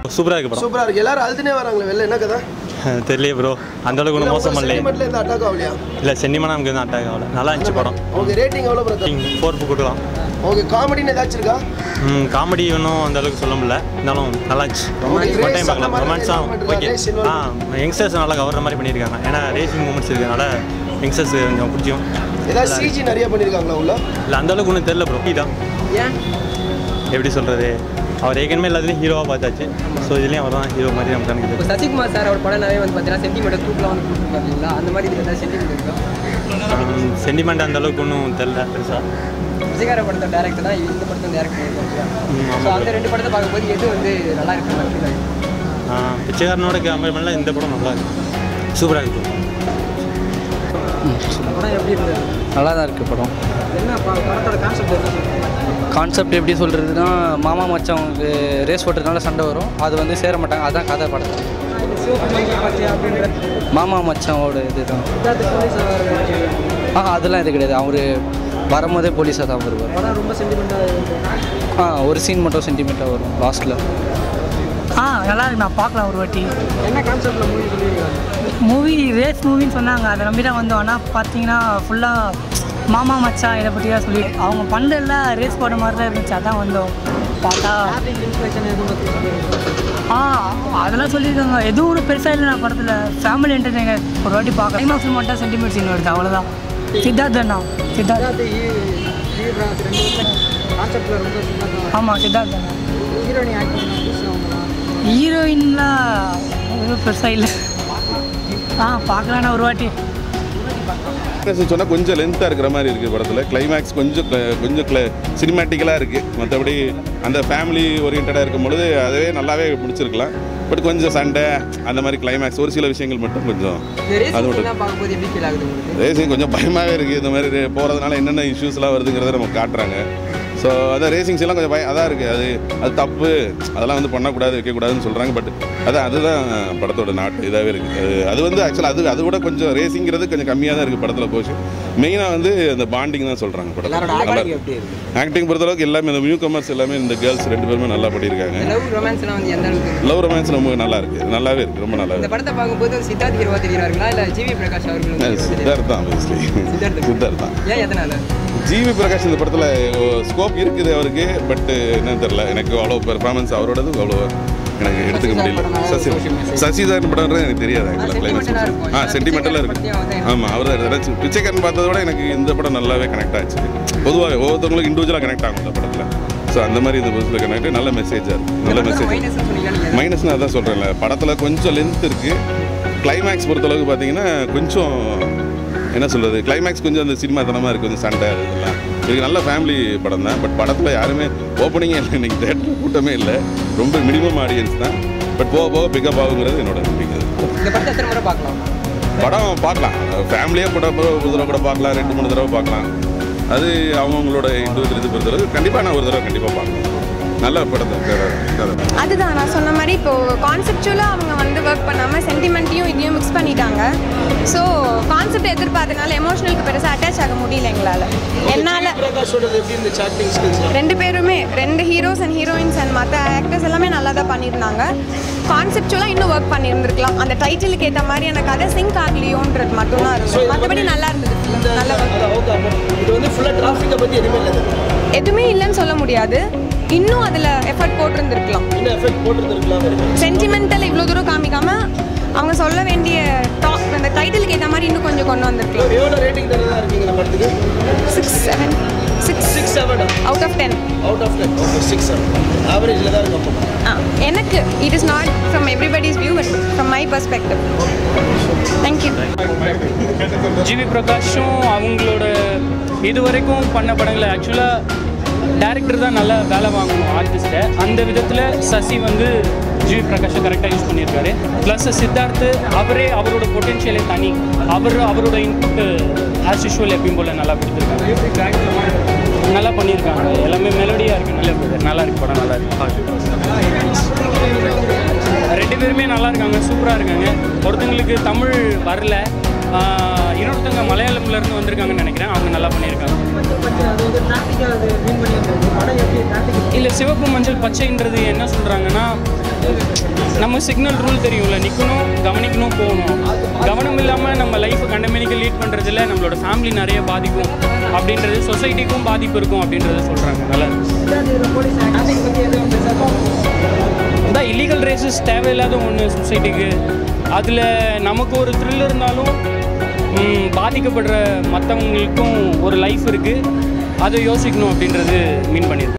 சூப்பராக இருக்கு படம் சூப்பரா இருக்கு எல்லாரும் அழுதுனே வராங்களே வெளில என்ன கதை தெரியலையே ப்ரோ அந்த அளவுக்கு ஒன்றும் மோசம் பண்ணலையே சென்டிமெண்ட்ல இருந்து அட்டாக் ஆகலையா இல்லை சென்னிமனா நமக்கு எதுவும் அட்டாக் ஆகல நல்லா இருந்துச்சு படம் ஓகே ரேட்டிங் எவ்வளோ பிரதர் ஃபோர் கொடுக்கலாம் ஓகே காமெடின்னு ஏதாச்சும் இருக்கா ம் காமெடி இன்னும் அந்த அளவுக்கு சொல்ல முடியல இருந்தாலும் நல்லா இருந்துச்சு Okay, ஒன் race டைம் அந்த பார்க்கலாம் மாதிரி ரொமான்ஸாக element ஓகே race involved. ஆ யங்ஸ்டர்ஸ் நல்லா கவர்ற மாதிரி பண்ணியிருக்காங்க ஏன்னா ரேசிங் மூமெண்ட்ஸ் இருக்கனால யங்ஸ்டர்ஸ் கொஞ்சம் பிடிக்கும் ஏதாவது சிஜி நிறைய பண்ணியிருக்காங்களா உள்ள இல்லை அந்த அளவுக்கு ஒன்றும் தெரில ப்ரோ தான் ஏன் எப்படி சொல்கிறது அவர் ஏற்கனவே எல்லாத்துலேயும் ஹீரோவாக பார்த்தாச்சு ஸோ இதுலேயும் அவர் தான் ஹீரோ மாதிரி நமக்கு இப்போ கணக்கு சசிகுமார் சார் அவர் படம் நிறைய வந்து பார்த்தீங்கன்னா சென்டிமெண்ட் தூக்கில் வந்து கொடுத்து பார்த்தீங்களா அந்த மாதிரி இதுக்கு ஏதாவது சென்டிமெண்ட் இருக்கா சென்டிமெண்ட் அந்த அளவுக்கு ஒன்றும் தெரில பெருசாக விஜயகார படத்தை டேரக்டர் தான் இந்த படத்தை டேரக்ட் பண்ணியிருக்காங்க ம், ஆமா. ஸோ அந்த ரெண்டு படத்தை பார்க்கும்போது எது வந்து நல்லா இருக்கு ஃபீல் ஆகுது பிச்சைக்காரனோட கம்பேர் பண்ணல இந்த படம் நல்லா இருக்கு சூப்பராக இருக்கு படம் எப்படி இருந்தது நல்லா தான் இருக்குது படம் என்ன ப- படத்தோட கான்செப்ட் என்ன சொல்றீங்க? கான்செப்ட் எப்படி சொல்கிறதுனா மாமா மச்சவங்களுக்கு ரேஸ் ஓட்டுறதுனால சண்டை வரும் அது வந்து சேர மாட்டாங்க அதான் கதை படம் இந்த சிவப்பு மங்கி பார்த்தியா அப்படின்ற மாமா மச்சாவோட இது தான் சித்தார்த்த போலீஸ் அவர் ஆ அதெல்லாம் இது கிடையாது அவர் வரும்போதே போலீஸாக தான் வருவார் படம் ரொம்ப சென்டிமெண்ட்டாக ஆ ஒரு சீன் மட்டும் சென்டிமீட்டராக வரும் லாஸ்ட்டில் ஆ நல்லா இருக்கு நான் பார்க்கலாம் ஒரு வாட்டி என்ன கான்செப்டில் மூவி சொல்லியிருக்காங்க மூவி ரேஸ் மூவின்னு சொன்னாங்க அதை நம்பி தான் வந்தோம் ஆனால் பார்த்தீங்கன்னா ஃபுல்லாக மாமா மச்சான் இதை பற்றி தான் சொல்லி அவங்க பண்ணுறதுல ரேஸ் போட மாதிரி தான் இருந்துச்சு அதான் வந்தோம் பார்த்தா இன்ஸ்பிரேஷன் எதுவும் பற்றி சொல்லியிருக்காங்க ஆ அதெல்லாம் சொல்லியிருக்காங்க எதுவும் ஒரு பெருசாக இல்லை நான் படத்தில் ஃபேமிலி என்டர்டைனர் ஒரு வாட்டி பார்க்கலாம் கிளைமாக்ஸ் மட்டும் சென்டிமெண்ட் சீன் வருது அவ்வளோதான் சித்தார்த் அண்ணா சித்தார்த் சித்தார்த் ரெண்டு கான்செப்டில் ரொம்ப சின்னதாக ஆமாம் சித்தார்த் அண்ணா ஹீரோனி ஆக்ட் பண்ண அவங்களாம் ஹீரோயின்லாம் எதுவும் பெருசாக இல்லை ஆ பார்க்கலாண்ணா ஒரு வாட்டி சொன்னால் கொஞ்சம் லென்த்தாக இருக்கிற மாதிரி இருக்குது படத்தில் கிளைமேக்ஸ் கொஞ்சம் cl- கொஞ்சம் கிள சினிமேட்டிக்கலாக இருக்குது மற்றபடி அந்த ஃபேமிலி ஓரியன்டாக இருக்கும் பொழுது அதுவே நல்லாவே முடிச்சிருக்கலாம் பட் கொஞ்சம் சண்டை அந்த மாதிரி கிளைமேக்ஸ் ஒரு சில விஷயங்கள் மட்டும் கொஞ்சம் இந்த அது ரேசிங் மட்டும் எல்லாம் பார்க்கும்போது எப்படி ஃபீல் ஆகுது உங்களுக்கு ரேசிங் கொஞ்சம் பயமாகவே இருக்குது இந்த மாதிரி போகிறதுனால என்னென்ன இஷ்யூஸ்லாம் வருதுங்கிறத நம்ம காட்டுறாங்க ஸோ அதான் ரேசிங்ஸ் எல்லாம் கொஞ்சம் பயம் அதான் இருக்குது அது அது தப்பு அதெல்லாம் வந்து பண்ணக்கூடாது வைக்கக்கூடாதுன்னு சொல்கிறாங்க பட் அதான் அதுதான் படத்தோட நாட்டு இதாகவே இருக்குது அது அது வந்து ஆக்சுவலாக அது அது கூட கொஞ்சம் ரேசிங்கிறது கொஞ்சம் கம்மியாக தான் இருக்குது படத்தில் போச்சு மெயினாக வந்து அந்த பாண்டிங் தான் சொல்கிறாங்க எல்லாரோட படத்தில் நல்லா ஆக்டிங் எப்படி இருக்கு ஆக்டிங் பொறுத்தளவுக்கு எல்லாமே இந்த நியூ கமர்ஸ் எல்லாமே இந்த கேர்ள்ஸ் ரெண்டு பேருமே நல்லா பண்ணியிருக்காங்க லவ் ரொமான்ஸ்லாம் வந்து எந்த அளவுக்கு இருக்கு? லவ் ரொமான்ஸ் ரொம்ப நல்லா இருக்குது நல்லாவே இருக்குது ரொம்ப நல்லா இந்த இருக்கு படத்தை பார்க்கும்போது சித்தார்த் ஹீரோவா தெரியுறாங்களா இல்லை ஜிவி பிரகாஷ் அவர்கள் வந்து hero வா தெரியுறாங்களா? சித்தார்த் தான் obviously. சித்தார்த். சித்தார்த் தான் ஏன் எதனால ஜிவி பிரகாஷ் இந்த படத்தில் ஸ்கோப் இருக்குது அவருக்கு பட் என்னன்னு தெரில எனக்கு அவ்வளோ பெர்ஃபார்மன்ஸ் அவரோடது அவ்வளோ எனக்கு எடுத்துக்க சசி முடியல சார் சசி படம் social சசி சார் படம்ன்றது எனக்கு தெரியாது ஆக்சுவலாக sentimental-ஆ கிளைமேக்ஸ் இருக்கும். ஆ சென்டிமெண்டலாக பிச்சைக்காரன் இருக்குது படத்தையும் அவன் தான் ஆமாம் அவர் தான் எடுத்தாரு. பிச்சைக்காரன் பார்த்ததை விட எனக்கு இந்த படம் நல்லாவே கனெக்ட் ஆச்சு பொதுவாக ஒவ்வொருத்தவங்களுக்கு இண்டிவிஜுவலாக கனெக்ட் ஆகும் இந்த படத்தில் ஸோ அந்த மாதிரி இந்த புதுசில் கனெக்ட் நல்ல மெசேஜாக இருக்குது நல்ல மெசேஜ் மைனஸ் சொன்னீங்க மைனஸ்னு அதான் சொல்கிறேன்ல படத்தில் கொஞ்சம் லென்த் இருக்குது கிளைமேக்ஸ் பொறுத்தளவுக்கு பார்த்தீங்கன்னா கொஞ்சம் என்ன சொல்கிறது கிளைமேக்ஸ் கொஞ்சம் அந்த சினிமா தனமாக இருக்குது கொஞ்சம் சண்டை அது இதெல்லாம் இது நல்ல ஃபேமிலி படம் தான் பட் படத்தில் யாருமே ஓப்பனிங்கே இல்லை இன்றைக்கி தேட்டர் கூட்டமே இல்லை ரொம்ப மினிமம் ஆடியன்ஸ் தான் பட் போக போக பிக்கப் ஆகுங்கிறது என்னோட நம்பிக்கை இந்த படத்தை எத்தனை முறை பார்க்கலாம் படம் பார்க்கலாம் ஃபேமிலியாக கூட ஒரு தடவை கூட பார்க்கலாம் ரெண்டு மூணு தடவை பார்க்கலாம் அது அவங்கவுங்களோட இண்டிவிஜுவல் இது பொறுத்தளவு கண்டிப்பாக நான் ஒரு தடவை கண்டிப்பாக பார்க்கலாம் நல்ல படத்தை கதை அதுதான் நான் சொன்ன மாதிரி இப்போது கான்செப்டுவலாக அவங்க வந்து ஒர்க் பண்ணாமல் சென்டிமெண்ட்டையும் இதையும் மிக்ஸ் பண்ணிட்டாங்க ஸோ கான்செப்ட் எதிர்பார்த்தனால எமோஷனலுக்கு பெருசாக அட்டாச் ஆக முடியல எங்களால் என்னால் பிரகாஷோடது எப்படி இருந்துச்சு ஆக்டிங் ஸ்கில்ஸ் ரெண்டு பேருமே ரெண்டு ஹீரோஸ் அண்ட் ஹீரோயின்ஸ் அண்ட் மற்ற ஆக்டர்ஸ் எல்லாமே நல்லா தான் பண்ணியிருந்தாங்க கான்செப்டுவலாக இன்னும் ஒர்க் பண்ணியிருந்திருக்கலாம் அந்த டைட்டிலுக்கு ஏற்ற மாதிரி எனக்கு கதை சிங்க் ஆகலையோன்றது மட்டும்தான் இருந்தது மற்றபடி நல்லா இருந்தது இந்த நல்ல ஒர்க் ஓகே இது வந்து ஃபுல்லாக டிராஃபிக்கை பற்றி எதுவுமே இல்லை எதுவுமே இல்லைன்னு சொல்ல முடியாது இன்னும் அதில் எஃபர்ட் போட்டிருந்துருக்கலாம் இன்னும் எஃபெக்ட் போட்டுருந்துருக்கலாம் சென்டிமெண்டல் இவ்வளோ தூரம் காமிக்காம அவங்க சொல்ல வேண்டிய டாக் அந்த டைட்டிலுக்கு ஏற்ற மாதிரி இன்னும் கொஞ்சம் கொண்டு வந்திருக்கலாம் எவ்வளோ ரேட்டிங் தரதா இருக்கீங்க இந்த படத்துக்கு six seven six six seven out of ten out of ten okay six seven ஆவரேஜில் தான் இருக்கும் அப்போ எனக்கு it is not from everybody's view but from my perspective thank you GV பிரகாஷும் அவங்களோட இது வரைக்கும் பண்ண படங்களை ஆக்சுவலாக டேரக்டர் தான் நல்லா வேலை வாங்கணும் ஆர்டிஸ்ட்டை அந்த விதத்தில் சசி வந்து ஜிவி பிரகாஷை கரெக்டாக யூஸ் பண்ணியிருக்காரு ப்ளஸ் சித்தார்த்து அவரே அவரோட பொட்டென்ஷியலை தனி அவர் அவரோட இன்புட் ஆஸ் யூஷுவல் எப்பயும் போல் நல்லா கொடுத்துருக்காங்க நல்லா பண்ணியிருக்காங்க எல்லாமே மெலடியாக இருக்குது நல்ல நல்லா இருக்கு படம் நல்லா இருக்கு ரெண்டு பேருமே நல்லா இருக்காங்க சூப்பராக இருக்காங்க ஒருத்தங்களுக்கு தமிழ் வரல ஆஹ் இன்னொருத்தவங்க மலையாளம்ல இருந்து வந்திருக்காங்கன்னு நினைக்கிறேன் அவங்க நல்லா பண்ணியிருக்காங்க அது வந்து டிராஃபிக்காக அது மீன் பண்ணியிருக்காங்க படம் எப்படி டிராஃபிக் இல்லை சிவப்பு மஞ்சள் பச்சைன்றது என்ன சொல்கிறாங்கன்னா நம்ம சிக்னல் ரூல் தெரியும்ல நிற்கணும் கவனிக்கணும் போகணும் கவனம் இல்லாமல் நம்ம லைஃப்பை கண்டமேனிக்கு லீட் பண்ணுறதுல நம்மளோட ஃபேமிலி நிறைய பாதிக்கும் அப்படின்றது சொசைட்டிக்கும் பாதிப்பு இருக்கும் அப்படின்றத சொல்கிறாங்க நல்லா அதான் இல்லீகல் ரேசஸ் தேவையில்லாத ஒன்று சொசைட்டிக்கு அதில் நமக்கு ஒரு த்ரில் இருந்தாலும் ம், பாதிக்கப்படுற மற்றவங்களுக்கும் ஒரு லைஃப் இருக்குது அதை யோசிக்கணும் அப்படின்றது மீன் பண்ணியிருக்கு